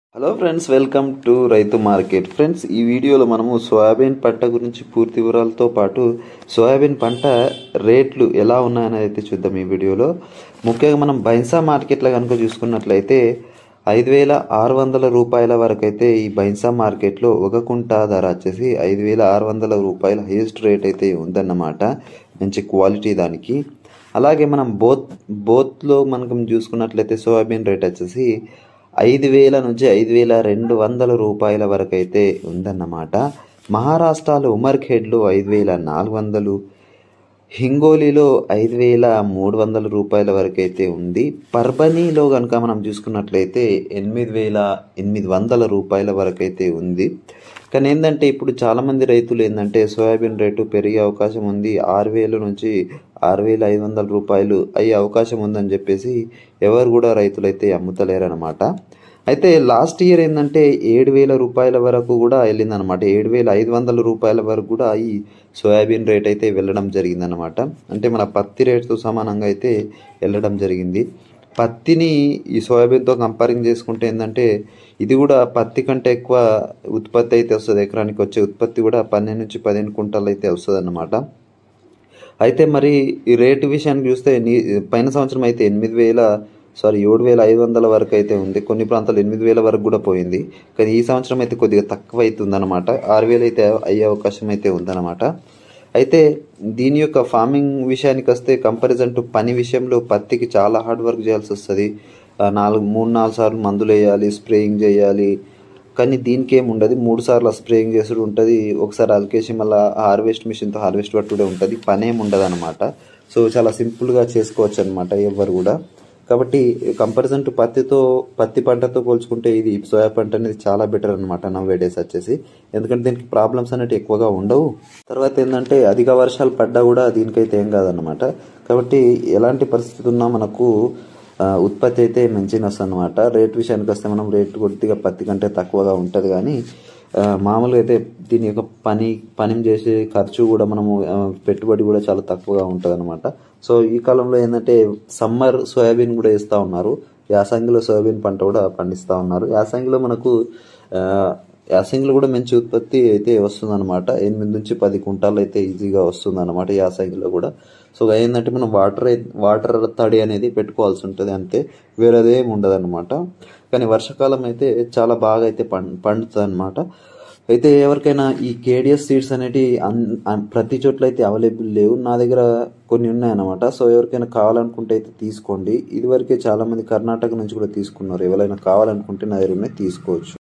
hello friends welcome to రైతు market friends ఈ వీడియోలో మనము సోయాబీన్ పంట గురించి పూర్తి వివరాలతో పాటు సోయాబీన్ పంట రేట్లు ఎలా ఉన్నాయనేది అయితే చూద్దాం ఈ వీడియోలో ముఖ్యంగా మనం బైన్సా మార్కెట్లో కనుక చూసుకున్నట్లయితే ఐదు వేల ఆరు వందల రూపాయల వరకు అయితే ఈ బైన్సా మార్కెట్లో ఒక కుంటా ధర వచ్చేసి ఐదు వేల ఆరు వందల రూపాయల హైయెస్ట్ రేట్ అయితే ఉందన్నమాట మంచి క్వాలిటీ దానికి అలాగే మనం బోత్ బోత్లో మనకు చూసుకున్నట్లయితే సోయాబీన్ రేట్ వచ్చేసి ఐదు వేల నుంచి ఐదు వేల రెండు వందల రూపాయల వరకు అయితే ఉందన్నమాట మహారాష్ట్రలో ఉమర్ఖేడ్లో ఐదు వేల నాలుగు వందలు హింగోలీలో ఐదు వేల మూడు వందల రూపాయల వరకు అయితే ఉంది పర్బనీలో కనుక మనం చూసుకున్నట్లయితే ఎనిమిది వేల ఎనిమిది వందల రూపాయల వరకు అయితే ఉంది కానీ ఏంటంటే ఇప్పుడు చాలామంది రైతులు ఏంటంటే సోయాబీన్ రేటు పెరిగే అవకాశం ఉంది ఆరు వేల నుంచి ఆరు వేల ఐదు వందల రూపాయలు అయ్యే అవకాశం ఉందని చెప్పేసి ఎవరు కూడా రైతులు అయితే అమ్ముతలేరనమాట అయితే లాస్ట్ ఇయర్ ఏంటంటే ఏడు వేల రూపాయల వరకు కూడా వెళ్ళిందనమాట ఏడు వేల ఐదు వందల రూపాయల వరకు కూడా ఈ సోయాబీన్ రేట్ అయితే వెళ్ళడం జరిగిందనమాట అంటే మన పత్తి రేటుతో సమానంగా అయితే వెళ్ళడం జరిగింది పత్తిని ఈ సోయాబీన్తో కంపేరింగ్ చేసుకుంటే ఏంటంటే ఇది కూడా పత్తి కంటే ఎక్కువ ఉత్పత్తి అయితే వస్తుంది ఎకరానికి వచ్చే ఉత్పత్తి కూడా పన్నెండు నుంచి పదిహేను కుంటాలు అయితే వస్తుంది అన్నమాట అయితే మరి ఈ రేటు విషయానికి చూస్తే నీ పైన సంవత్సరం అయితే ఎనిమిది వేల సారీ ఏడు వేల ఐదు వందల వరకు అయితే ఉంది కొన్ని ప్రాంతాలు ఎనిమిది వేల వరకు కూడా పోయింది కానీ ఈ సంవత్సరం అయితే కొద్దిగా తక్కువ అవుతుందన్నమాట ఆరు వేలు అయితే అయ్యే అవకాశం అయితే ఉందన్నమాట అయితే దీని యొక్క ఫార్మింగ్ విషయానికి వస్తే కంపారిజన్ టు పని విషయంలో పత్తికి చాలా హార్డ్ వర్క్ చేయాల్సి వస్తుంది నాలుగు మూడు నాలుగు సార్లు మందులు వేయాలి స్ప్రేయింగ్ చేయాలి కానీ దీనికి ఏమి ఉండదు మూడు సార్లు స్ప్రేయింగ్ చేసుడు ఉంటుంది ఒకసారి అలికేసి మళ్ళీ హార్వెస్ట్ మిషన్తో హార్వెస్ట్ పట్టుడే ఉంటుంది పని ఏమి ఉండదు అనమాట సో చాలా సింపుల్గా చేసుకోవచ్చు అనమాట ఎవరు కూడా కాబట్టి కంపారిజన్ టు పత్తితో పత్తి పంటతో పోల్చుకుంటే ఇది సోయా పంట అనేది చాలా బెటర్ అనమాట నవ్వే డేస్ వచ్చేసి ఎందుకంటే దీనికి ప్రాబ్లమ్స్ అనేవి ఎక్కువగా ఉండవు తర్వాత ఏంటంటే అధిక వర్షాలు పడ్డా కూడా దీనికైతే ఏం కాదనమాట కాబట్టి ఎలాంటి పరిస్థితి ఉన్నా మనకు ఉత్పత్తి అయితే మంచిగా వస్తుంది అనమాట రేట్ విషయానికి వస్తే మనం రేట్ కొద్దిగా పత్తి కంటే తక్కువగా ఉంటుంది కానీ మామూలుగా అయితే దీని యొక్క పని పని చేసే ఖర్చు కూడా మనము పెట్టుబడి కూడా చాలా తక్కువగా ఉంటుంది అనమాట సో ఈ కాలంలో ఏంటంటే సమ్మర్ సోయాబీన్ కూడా వేస్తూ ఉన్నారు యాసంగిలో సోయాబీన్ పంట కూడా పండిస్తూ ఉన్నారు యాసంగిలో మనకు యాసంగిలో కూడా మంచి ఉత్పత్తి అయితే వస్తుంది అనమాట ఎనిమిది నుంచి పది కుంటాలు అయితే ఈజీగా వస్తుంది అనమాట యాసంగిలో కూడా సో ఏంటంటే మనం వాటర్ వాటర్ తడి అనేది పెట్టుకోవాల్సి ఉంటుంది అంతే వేరేదేం ఉండదు అనమాట కానీ వర్షాకాలం అయితే చాలా బాగా అయితే పండుతుంది అనమాట అయితే ఎవరికైనా ఈ కేడిఎస్ సీడ్స్ అనేవి ప్రతి చోట్ల అయితే అవైలబుల్ లేవు నా దగ్గర కొన్ని ఉన్నాయన్నమాట సో ఎవరికైనా కావాలనుకుంటే అయితే తీసుకోండి ఇదివరకే చాలా మంది కర్ణాటక నుంచి కూడా తీసుకున్నారు ఎవరైనా కావాలనుకుంటే నా దగ్గర ఉన్నాయి తీసుకోవచ్చు